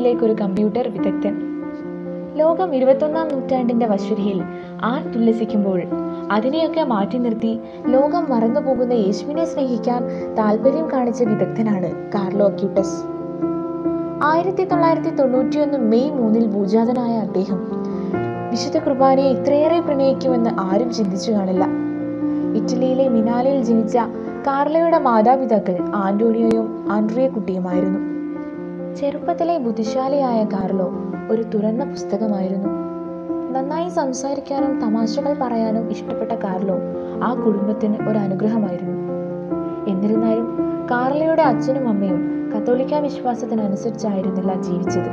സ്വർഗത്തിലേക്ക് ഒരു കമ്പ്യൂട്ടർ വിദഗ്ധൻ ലോകം ഇരുപത്തൊന്നാം നൂറ്റാണ്ടിന്റെ വശ്വരിയിൽ ആർത്തുല്ലസിക്കുമ്പോൾ അതിനെയൊക്കെ മാറ്റി നിർത്തി ലോകം മറന്നുപോകുന്ന യേശുവിനെ സ്നേഹിക്കാൻ താല്പര്യം കാണിച്ച വിദഗ്ധനാണ് കാർലോ അക്യൂട്ടസ് ആയിരത്തി തൊള്ളായിരത്തി തൊണ്ണൂറ്റിയൊന്ന് മെയ് മൂന്നിൽ ഭൂജാതനായ അദ്ദേഹം വിശുദ്ധ കുർബാനയെ ഇത്രയേറെ പ്രണയിക്കുമെന്ന് ആരും ചിന്തിച്ചു കാണില്ല ഇറ്റലിയിലെ മിനാലയിൽ ജനിച്ച കാർലയുടെ മാതാപിതാക്കൾ ആന്റോണിയോയും ആൻഡ്രിയ കുട്ടിയുമായിരുന്നു ചെറുപ്പത്തിലെ ബുദ്ധിശാലിയായ കാർലോ ഒരു തുറന്ന പുസ്തകമായിരുന്നു നന്നായി സംസാരിക്കാനും തമാശകൾ പറയാനും ഇഷ്ടപ്പെട്ട കാർലോ ആ കുടുംബത്തിന് ഒരു അനുഗ്രഹമായിരുന്നു എന്നിരുന്നാലും കാർലയുടെ അച്ഛനും അമ്മയും കത്തോലിക്ക വിശ്വാസത്തിനനുസരിച്ചായിരുന്നില്ല ജീവിച്ചത്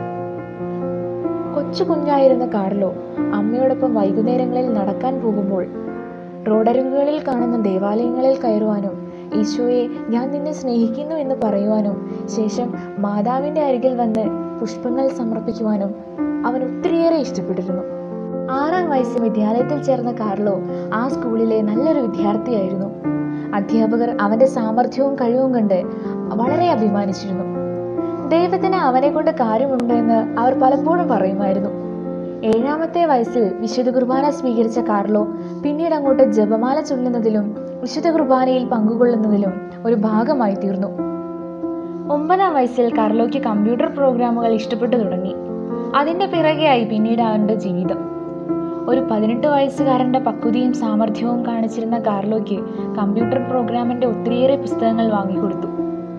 കൊച്ചു കുഞ്ഞായിരുന്ന കാർലോ അമ്മയോടൊപ്പം വൈകുന്നേരങ്ങളിൽ നടക്കാൻ പോകുമ്പോൾ റോഡരികുകളിൽ കാണുന്ന ദേവാലയങ്ങളിൽ കയറുവാനും ഈശോയെ ഞാൻ നിന്നെ സ്നേഹിക്കുന്നു എന്ന് പറയുവാനും ശേഷം മാതാവിൻ്റെ അരികിൽ വന്ന് പുഷ്പങ്ങൾ സമർപ്പിക്കുവാനും അവൻ ഒത്തിരിയേറെ ഇഷ്ടപ്പെട്ടിരുന്നു ആറാം വയസ്സിൽ വിദ്യാലയത്തിൽ ചേർന്ന കാർലോ ആ സ്കൂളിലെ നല്ലൊരു വിദ്യാർത്ഥിയായിരുന്നു അധ്യാപകർ അവന്റെ സാമർഥ്യവും കഴിവും കണ്ട് വളരെ അഭിമാനിച്ചിരുന്നു ദൈവത്തിന് അവനെ കൊണ്ട് കാര്യമുണ്ട് എന്ന് അവർ പലപ്പോഴും പറയുമായിരുന്നു ഏഴാമത്തെ വയസ്സിൽ വിശുദ്ധ കുർബാന സ്വീകരിച്ച കാർലോ പിന്നീട് അങ്ങോട്ട് ജപമാല ചൊല്ലുന്നതിലും വിശുദ്ധ കുർബാനയിൽ പങ്കുകൊള്ളുന്നതിലും ഒരു ഭാഗമായി തീർന്നു ഒമ്പതാം വയസ്സിൽ കാർലോയ്ക്ക് കമ്പ്യൂട്ടർ പ്രോഗ്രാമുകൾ ഇഷ്ടപ്പെട്ടു തുടങ്ങി അതിന്റെ പിറകെയായി പിന്നീട് അവന്റെ ജീവിതം ഒരു പതിനെട്ട് വയസ്സുകാരന്റെ പക്വതയും സാമർഥ്യവും കാണിച്ചിരുന്ന കാർലോയ്ക്ക് കമ്പ്യൂട്ടർ പ്രോഗ്രാമിന്റെ ഒത്തിരിയേറെ പുസ്തകങ്ങൾ വാങ്ങിക്കൊടുത്തു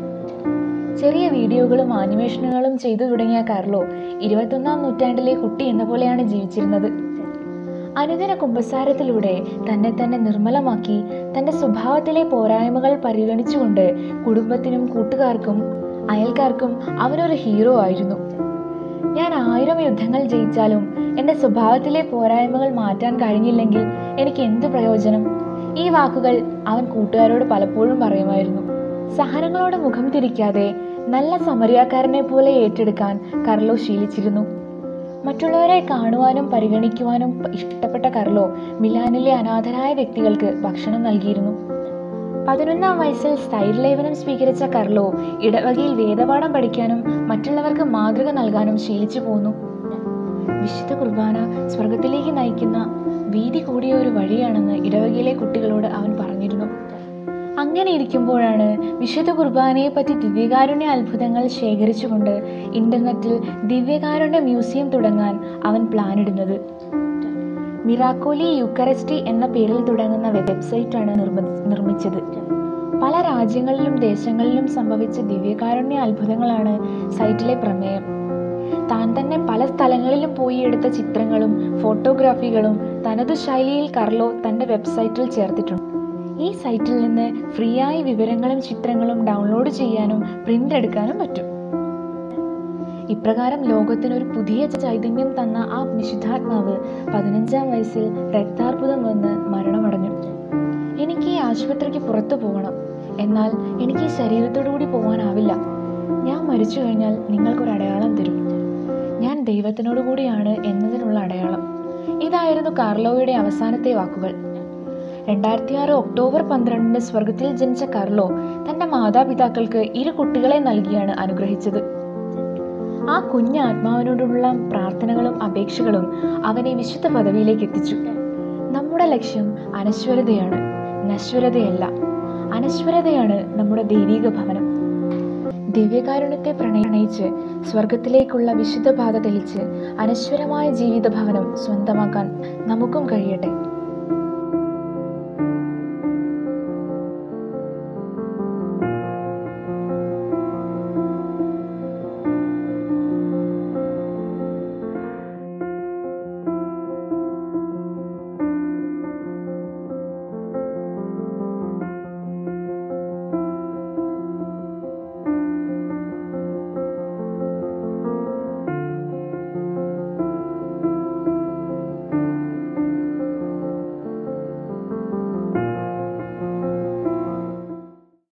ചെറിയ വീഡിയോകളും ആനിമേഷനുകളും ചെയ്തു തുടങ്ങിയ കാർലോ ഇരുപത്തൊന്നാം നൂറ്റാണ്ടിലെ കുട്ടി എന്ന പോലെയാണ് ജീവിച്ചിരുന്നത് അനുദിന കുമ്പസാരത്തിലൂടെ തന്നെ തന്നെ നിർമ്മലമാക്കി തന്റെ സ്വഭാവത്തിലെ പോരായ്മകൾ പരിഗണിച്ചുകൊണ്ട് കുടുംബത്തിനും കൂട്ടുകാർക്കും അയൽക്കാർക്കും അവനൊരു ഹീറോ ആയിരുന്നു ഞാൻ ആയിരം യുദ്ധങ്ങൾ ജയിച്ചാലും എൻ്റെ സ്വഭാവത്തിലെ പോരായ്മകൾ മാറ്റാൻ കഴിഞ്ഞില്ലെങ്കിൽ എനിക്ക് എന്ത് പ്രയോജനം ഈ വാക്കുകൾ അവൻ കൂട്ടുകാരോട് പലപ്പോഴും പറയുമായിരുന്നു സഹനങ്ങളോട് മുഖം തിരിക്കാതെ നല്ല സമരിയാക്കാരനെ പോലെ ഏറ്റെടുക്കാൻ കർലോ ശീലിച്ചിരുന്നു മറ്റുള്ളവരെ കാണുവാനും പരിഗണിക്കുവാനും ഇഷ്ടപ്പെട്ട കർലോ മിലാനിലെ അനാഥരായ വ്യക്തികൾക്ക് ഭക്ഷണം നൽകിയിരുന്നു പതിനൊന്നാം വയസ്സിൽ സ്ഥൈര്യലേപനം സ്വീകരിച്ച കർലോ ഇടവകയിൽ വേദപാഠം പഠിക്കാനും മറ്റുള്ളവർക്ക് മാതൃക നൽകാനും ശീലിച്ചു പോന്നു വിശുദ്ധ കുർബാന സ്വർഗത്തിലേക്ക് നയിക്കുന്ന വീതി കൂടിയ ഒരു വഴിയാണെന്ന് ഇടവകയിലെ കുട്ടികളോട് അവൻ പറഞ്ഞിരുന്നു അങ്ങനെ ഇരിക്കുമ്പോഴാണ് വിശുദ്ധ കുർബാനയെ പറ്റി ദിവ്യകാരുണ്യ അത്ഭുതങ്ങൾ ശേഖരിച്ചുകൊണ്ട് ഇന്റർനെറ്റിൽ ദിവ്യകാരുണ്യ മ്യൂസിയം തുടങ്ങാൻ അവൻ പ്ലാനിടുന്നത് മിറാക്കോലി യുക്കറസ്റ്റി എന്ന പേരിൽ തുടങ്ങുന്ന വെബ്സൈറ്റാണ് നിർമ്മി നിർമ്മിച്ചത് പല രാജ്യങ്ങളിലും ദേശങ്ങളിലും സംഭവിച്ച ദിവ്യകാരുണ്യ അത്ഭുതങ്ങളാണ് സൈറ്റിലെ പ്രമേയം താൻ തന്നെ പല സ്ഥലങ്ങളിലും പോയി എടുത്ത ചിത്രങ്ങളും ഫോട്ടോഗ്രാഫികളും തനതു ശൈലിയിൽ കർലോ തന്റെ വെബ്സൈറ്റിൽ ചേർത്തിട്ടുണ്ട് ഈ സൈറ്റിൽ നിന്ന് ഫ്രീ ആയി വിവരങ്ങളും ചിത്രങ്ങളും ഡൗൺലോഡ് ചെയ്യാനും പ്രിന്റ് എടുക്കാനും പറ്റും ഇപ്രകാരം ലോകത്തിന് ഒരു പുതിയ ചൈതന്യം തന്ന ആ വിശുദ്ധാത്മാവ് പതിനഞ്ചാം വയസ്സിൽ രക്താർബുദം വന്ന് മരണമടഞ്ഞു എനിക്ക് ഈ ആശുപത്രിക്ക് പുറത്തു പോകണം എന്നാൽ എനിക്ക് ഈ ശരീരത്തോടു കൂടി പോകാനാവില്ല ഞാൻ മരിച്ചു കഴിഞ്ഞാൽ നിങ്ങൾക്കൊരു അടയാളം തരും ഞാൻ ദൈവത്തിനോട് കൂടിയാണ് എന്നതിനുള്ള അടയാളം ഇതായിരുന്നു കാർലോയുടെ അവസാനത്തെ വാക്കുകൾ രണ്ടായിരത്തി ആറ് ഒക്ടോബർ പന്ത്രണ്ടിന് സ്വർഗത്തിൽ ജനിച്ച കാർലോ തന്റെ മാതാപിതാക്കൾക്ക് ഇരു കുട്ടികളെ നൽകിയാണ് അനുഗ്രഹിച്ചത് ആ കുഞ്ഞ് ആത്മാവിനോടുള്ള പ്രാർത്ഥനകളും അപേക്ഷകളും അവനെ വിശുദ്ധ പദവിയിലേക്ക് എത്തിച്ചു നമ്മുടെ ലക്ഷ്യം അനശ്വരതയാണ് നശ്വരതയല്ല അനശ്വരതയാണ് നമ്മുടെ ദൈവിക ഭവനം ദിവ്യകാരുണ്യത്തെ പ്രണയിച്ച് സ്വർഗത്തിലേക്കുള്ള വിശുദ്ധ പാത തെളിച്ച് അനശ്വരമായ ജീവിത ഭവനം സ്വന്തമാക്കാൻ നമുക്കും കഴിയട്ടെ